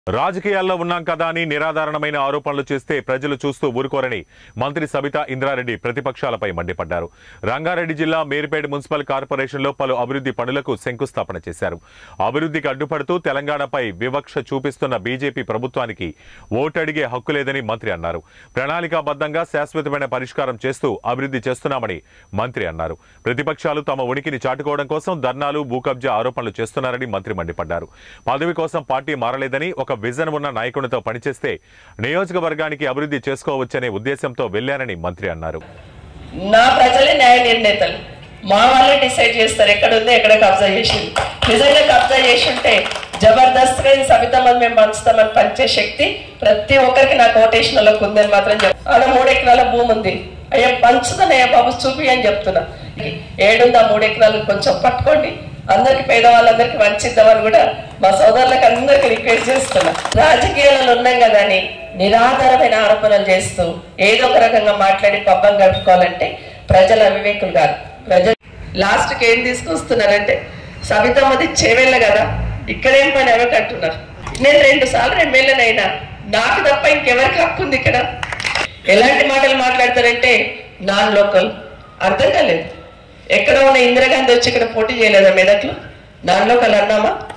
రాజకీయాల్లో ఉన్నాం కదా అని నిరాధారణమైన ఆరోపణలు చేస్తే ప్రజలు చూస్తూ ఊరుకోరని మంత్రి సబితా ఇంద్రారెడ్డి ప్రతిపక్షాలపై మండిపడ్డారు రంగారెడ్డి జిల్లా మేరిపేట మున్సిపల్ కార్పొరేషన్లో పలు అభివృద్ధి పనులకు శంకుస్థాపన చేశారు అభివృద్ధికి అడ్డుపడుతూ తెలంగాణపై వివక్ష చూపిస్తున్న బీజేపీ ప్రభుత్వానికి ఓటు అడిగే హక్కు లేదని మంత్రి అన్నారు ప్రణాళికాబద్ధంగా శాశ్వతమైన పరిష్కారం చేస్తూ అభివృద్ధి చేస్తున్నామని మంత్రి అన్నారు ప్రతిపక్షాలు తమ ఉనికిని చాటుకోవడం కోసం ధర్నాలు భూకబ్జా ఆరోపణలు చేస్తున్నారని మంత్రి మండిపడ్డారు పదవి కోసం పార్టీ మారలేదని ఒక విజన్ ఉన్న నాయకునితో పనిచేస్తే నియోజకవర్గానికి అభివృద్ధి చేసుకోవచ్చనే ఉద్దేశంతో వెళ్లారని మంత్రి అన్నారు నా ప్రజలే న్యాయ నిర్ణేతలు మా వాళ్ళే డిసైడ్ చేస్తారు ఎక్కడ ఉంది ఎక్కడ కబ్జా చేసింది నిజంగా కబ్జా చేసి ఉంటే జబర్దస్త్గా ఈ సబితమ్మని మేము పంచుతామని పంచే శక్తి ప్రతి ఒక్కరికి నా కోటేషన్ వాళ్ళకి ఉందని మాత్రం చెప్ ఆడ మూడు ఎకరాల భూమి ఉంది అయ్యా పంచుతానయ్యా బాబు చూపి అని చెప్తున్నా ఏడుంది ఆ మూడు ఎకరాలు కొంచెం పట్టుకోండి అందరికి పేదవాళ్ళందరికీ వంచిద్దామని కూడా మా సోదరులకు అందరికి రిక్వెస్ట్ చేస్తున్నా రాజకీయాలలో ఉన్నాం కదా అని నిరాధారమైన ఆరోపణలు చేస్తూ ఏదో ఒక రకంగా మాట్లాడి పబ్బం గడుపుకోవాలంటే ప్రజల అవివేకులు కాదు ప్రజలు లాస్ట్కి ఏం తీసుకొస్తున్నారంటే సబితమ్మది చేవెళ్ళ కదా ఇక్కడేం పని ఎవరికి అంటున్నారు నేను రెండు సార్లు ఎమ్మెల్యేనైనా నాకు తప్ప ఇంకెవరికి హక్కు ఉంది ఇక్కడ ఎలాంటి మాటలు మాట్లాడతారంటే నాన్ లోకల్ అర్థం కాలేదు ఎక్కడ ఉన్న ఇందిరాగాంధీ వచ్చి ఇక్కడ పోటీ చేయలేదా మెదక్లో నాన్ లోకల్ అన్నామా